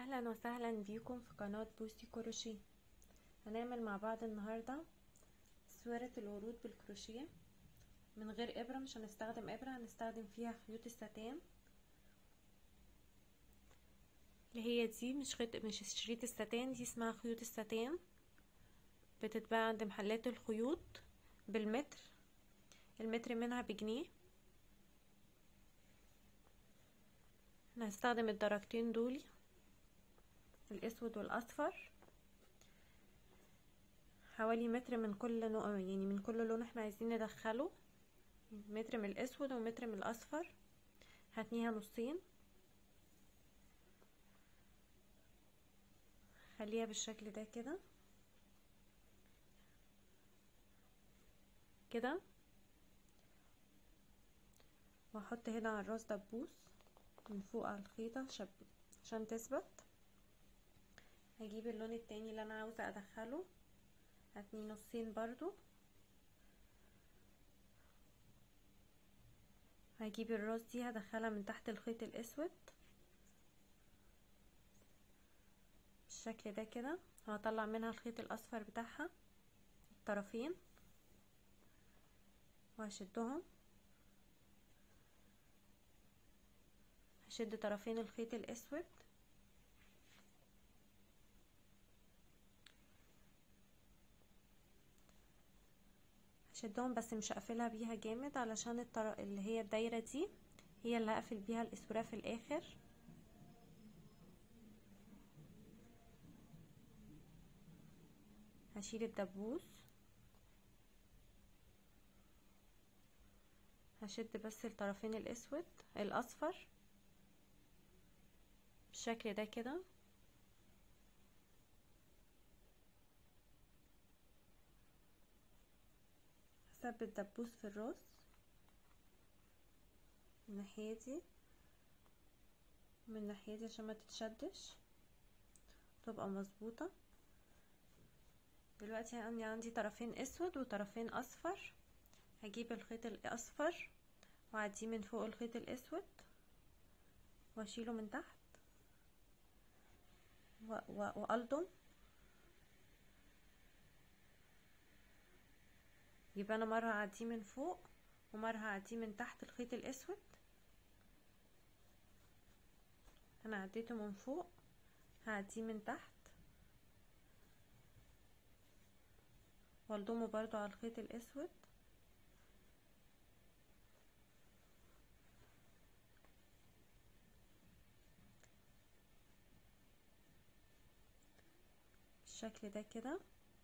اهلا وسهلا بيكم في قناة بوسي كروشيه هنعمل مع بعض النهاردة سوارة الورود بالكروشيه من غير ابرة مش هنستخدم ابرة هنستخدم فيها خيوط الستان اللي هي دي مش خيط مش شريط الستان دي اسمها خيوط الستان بتتباع عند محلات الخيوط بالمتر المتر منها بجنيه انا هستخدم الدرجتين دول الاسود والاصفر حوالي متر من كل نوع يعني من كل لون احنا عايزين ندخله متر من الاسود ومتر من الاصفر هتنيها نصين خليها بالشكل ده كده كده واحط هنا على الراس دبوس من فوق على الخيطة عشان تثبت هجيب اللون التاني اللي انا عاوزة ادخله هتني نصين برضو هجيب الراس دي هدخلها من تحت الخيط الاسود بالشكل ده كده هطلع منها الخيط الاصفر بتاعها الطرفين وهشدهم هشد طرفين الخيط الاسود هشدهم بس مش هقفلها بيها جامد علشان الطر... اللي هي الدايره دي هي اللي هقفل بيها الاسوره في الاخر هشيل الدبوس هشد بس الطرفين الاسود الاصفر بالشكل ده كده هثبت دبوس في الراس من الناحية دي من الناحية دي عشان ما تتشدش تبقى مظبوطة دلوقتي عندي عندي طرفين اسود وطرفين اصفر هجيب الخيط الاصفر واعديه من فوق الخيط الاسود واشيله من تحت والضم يبقى انا مره هعديه من فوق ومره هعديه من تحت الخيط الاسود انا عديته من فوق هعديه من تحت والضمه برضو على الخيط الاسود بالشكل ده كده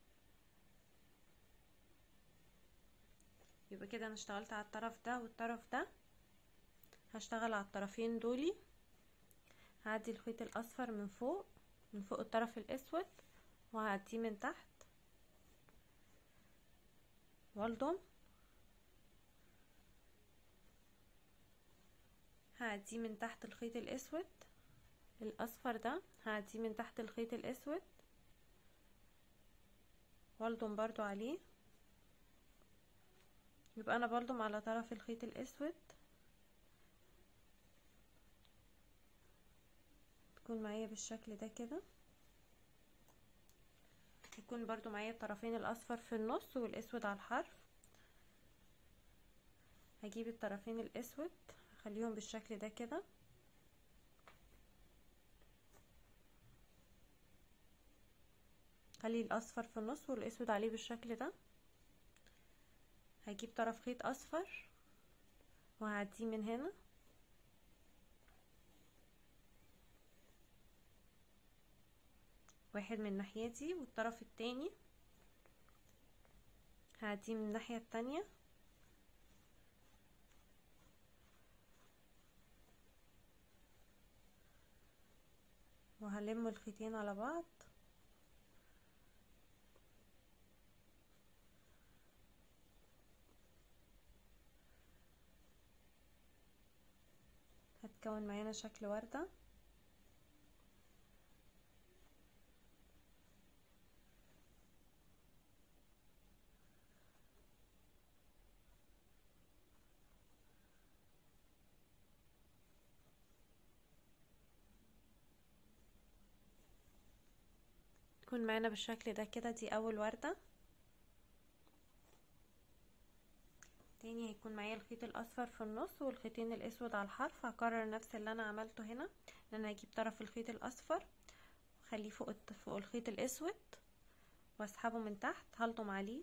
يبقى كده انا اشتغلت على الطرف ده والطرف ده هشتغل على الطرفين دولي هعدي الخيط الاصفر من فوق من فوق الطرف الاسود وهعديه من تحت والضم هعديه من تحت الخيط الاسود الاصفر ده هعديه من تحت الخيط الاسود والضم برضو عليه يبقى انا بلضم على طرف الخيط الاسود تكون معايا بالشكل ده كده يكون برضو معايا الطرفين الاصفر في النص والاسود على الحرف هجيب الطرفين الاسود اخليهم بالشكل ده كده خلي الاصفر في النص والاسود عليه بالشكل ده هجيب طرف خيط اصفر وهعديه من هنا واحد من الناحية دي والطرف التاني هعديه من الناحية التانية وهلم الخيطين على بعض هتكون معانا شكل وردة هيكون معانا بالشكل ده كده دي اول وردة تاني هيكون معايا الخيط الاصفر في النص والخيطين الاسود على الحرف هكرر نفس اللي انا عملته هنا ان انا هجيب طرف الخيط الاصفر واخليه فوق فوق الخيط الاسود واسحبه من تحت هلطم عليه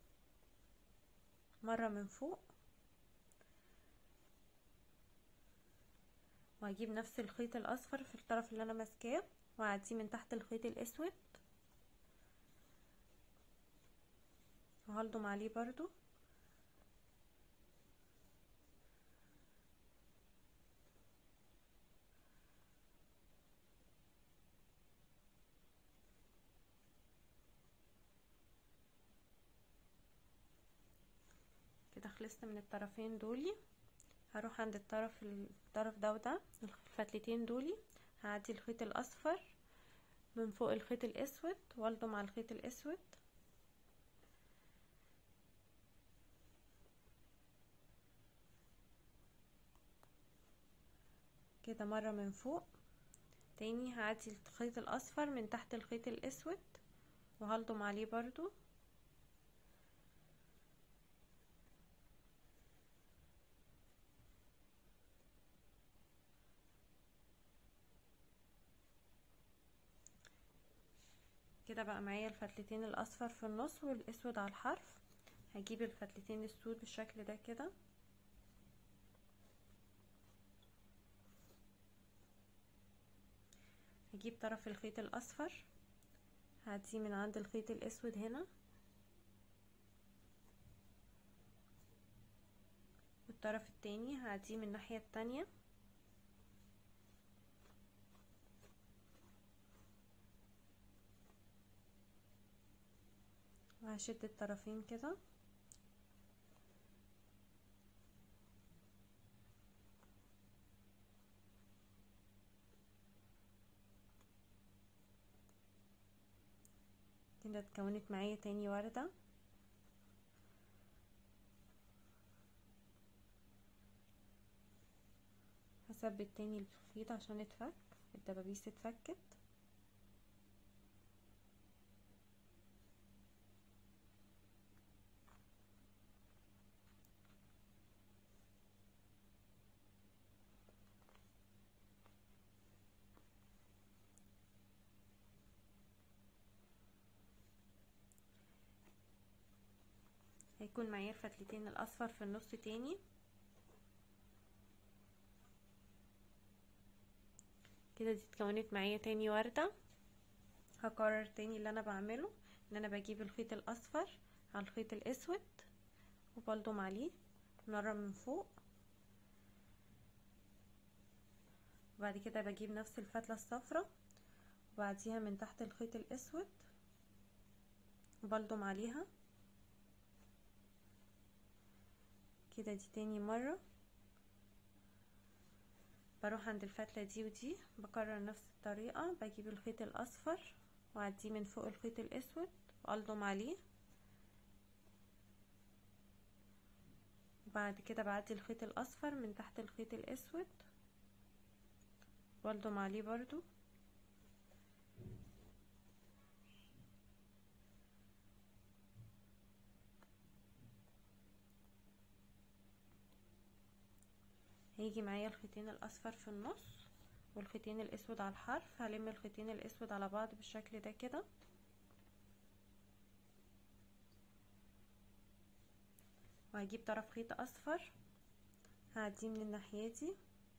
مرة من فوق وهجيب نفس الخيط الاصفر في الطرف اللي انا ماسكاه وهعديه من تحت الخيط الاسود وهلضم عليه برضو كده خلصت من الطرفين دولي هروح عند الطرف الطرف ده وده الفتلتين دولي هعدي الخيط الاصفر من فوق الخيط الاسود والضم على الخيط الاسود كده مرة من فوق تاني هعدي الخيط الاصفر من تحت الخيط الاسود وهلضم عليه برضو كده بقى معايا الفتلتين الاصفر في النص والاسود على الحرف هجيب الفتلتين السود بالشكل ده كده هجيب طرف الخيط الاصفر هعديه من عند الخيط الاسود هنا والطرف التاني هعديه من الناحية التانية وهشد الطرفين كده كده اتكونت معايا تاني وردة هثبت تاني الخيط عشان اتفك الدبابيس اتفكت هيكون معايا الفتلتين الاصفر في النص تاني كده دي اتكونت معايا تاني وردة هكرر تاني اللي انا بعمله ان انا بجيب الخيط الاصفر على الخيط الاسود وبلضم عليه مرة من فوق وبعد كده بجيب نفس الفتلة الصفرة وبعديها من تحت الخيط الاسود وبلضم عليها كده دي تاني مرة بروح عند الفتلة دي ودي بكرر نفس الطريقة بجيب الخيط الاصفر واعديه من فوق الخيط الاسود والضم عليه وبعد كده بعدي الخيط الاصفر من تحت الخيط الاسود والضم عليه برضو هيجي معايا الخيطين الاصفر في النص والخيطين الاسود على الحرف هلم الخيطين الاسود على بعض بالشكل ده كده وهجيب طرف خيط اصفر هعديه من الناحية دي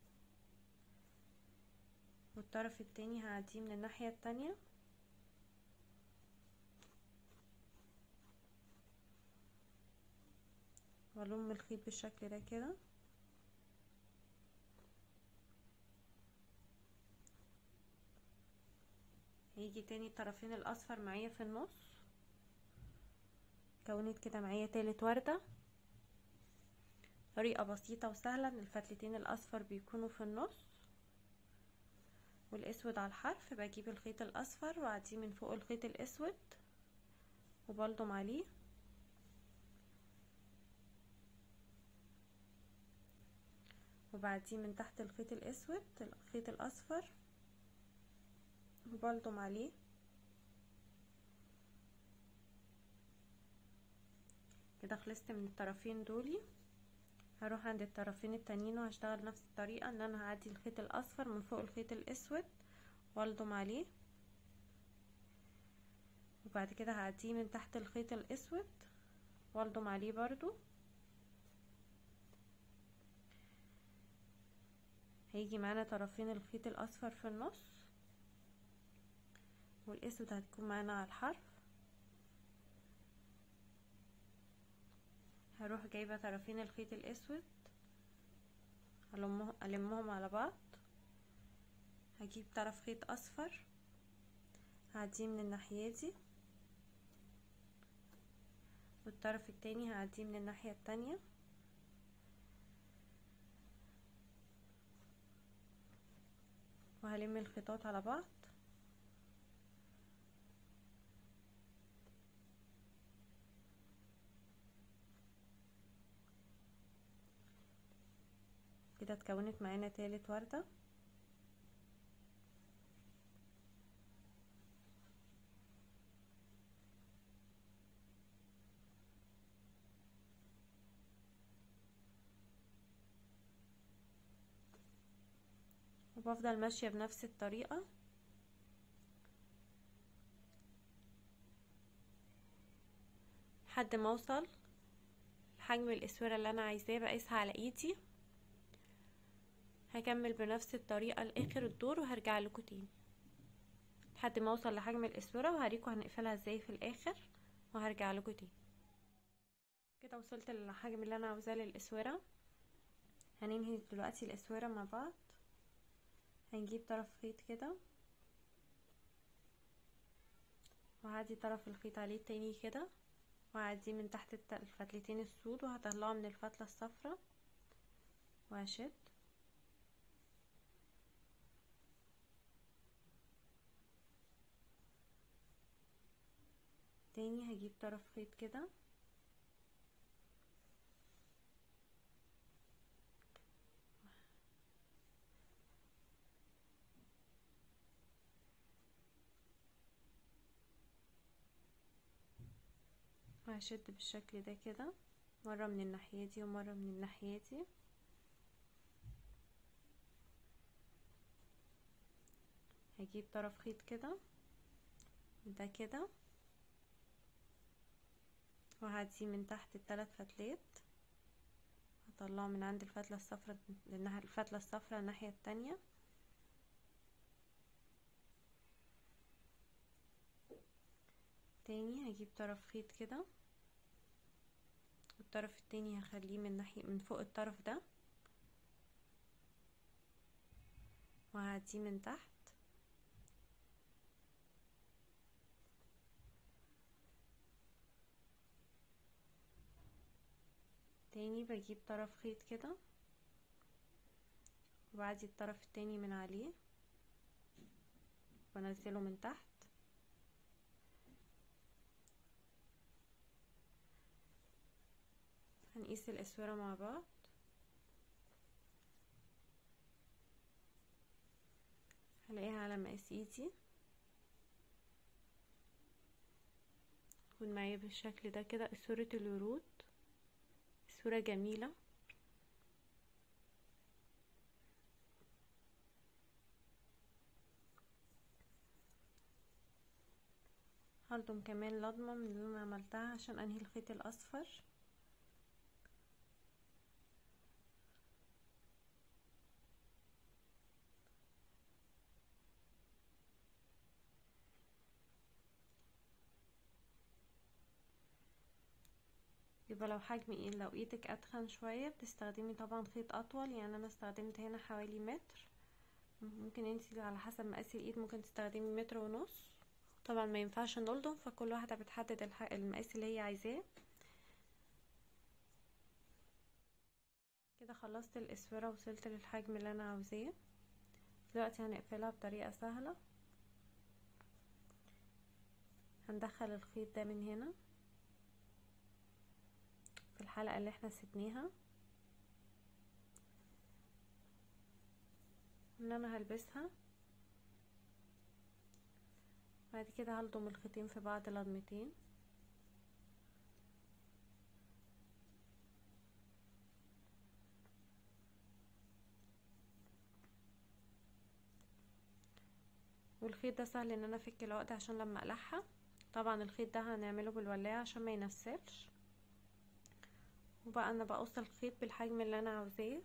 والطرف التاني هعديه من الناحية التانية والم الخيط بالشكل ده كده هيجي تاني الطرفين الاصفر معايا في النص كونت كده معايا تالت وردة طريقة بسيطة وسهلة ان الفتلتين الاصفر بيكونوا في النص والاسود على الحرف بجيب الخيط الاصفر واعديه من فوق الخيط الاسود وبلضم عليه وبعديه من تحت الخيط الاسود الخيط الاصفر وبلضم عليه كده خلصت من الطرفين دولي هروح عند الطرفين التانيين وهشتغل نفس الطريقة ان انا هعدي الخيط الاصفر من فوق الخيط الاسود والضم عليه وبعد كده هعديه من تحت الخيط الاسود والضم عليه برضو هيجي معانا طرفين الخيط الاصفر في النص والاسود هتكون معانا على الحرف هروح جايبة طرفين الخيط الاسود ألمهم على بعض هجيب طرف خيط اصفر هعديه من الناحية دي والطرف التاني هعديه من الناحية التانية وهلم الخيطات على بعض كده اتكونت معانا تالت وردة وبفضل ماشية بنفس الطريقة لحد ما اوصل حجم الاسورة اللي انا عايزاه بقيسها على ايدي هكمل بنفس الطريقة لاخر الدور وهرجع لكم تاني لحد ما اوصل لحجم الاسورة وهوريكم هنقفلها ازاي في الاخر وهرجع لكم تاني كده وصلت للحجم اللي انا عاوزاه للاسورة هننهي دلوقتي الاسورة مع بعض هنجيب طرف خيط كده وهعدي طرف الخيط عليه التاني كده وهعديه من تحت الفتلتين السود وهطلعه من الفتلة الصفرة وهشد تاني هجيب طرف خيط كده وهشد بالشكل ده كده مرة من الناحية دي ومرة من الناحية دي هجيب طرف خيط كده ده كده وهعديه من تحت التلات فتلات هطلعه من عند الفتلة الصفرة الفتلة الصفرة الناحية التانية تاني هجيب طرف خيط كده الطرف التاني هخليه من ناحية من فوق الطرف ده وهعديه من تحت تاني بجيب طرف خيط كده وبعدي الطرف التاني من عليه وانزله من تحت هنقيس الاسورة مع بعض هلاقيها على مقاس ايدي تكون معايا بالشكل ده كده اسورة الورود صورة جميلة هلضم كمان لضمة من اللي انا عملتها عشان انهي الخيط الاصفر يبقى لو حجم ايه لو ايدك اتخن شوية بتستخدمي طبعا خيط اطول يعني انا استخدمت هنا حوالي متر ممكن انتي على حسب مقاس الايد ممكن تستخدمي متر ونص طبعا ما ينفعش نلضم فكل واحدة بتحدد المقاس اللي هي عايزاه كده خلصت الاسورة وصلت للحجم اللي انا عاوزاه دلوقتي هنقفلها بطريقة سهلة هندخل الخيط ده من هنا في الحلقة اللي احنا سيبناها ان انا هلبسها بعد كده هلضم الخيطين في بعض لضمتين والخيط ده سهل ان انا افك العقدة عشان لما اقلعها طبعا الخيط ده هنعمله بالولاعة عشان ما ينسلش وبقى انا بقص الخيط بالحجم اللي انا عاوزاه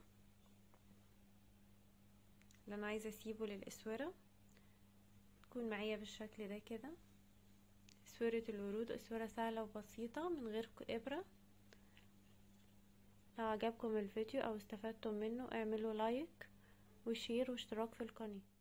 اللي انا عايزه اسيبه للاسوره تكون معايا بالشكل ده كده اسوره الورود اسوره سهله وبسيطه من غير ابره لو عجبكم الفيديو او استفدتم منه اعملوا لايك وشير واشتراك في القناه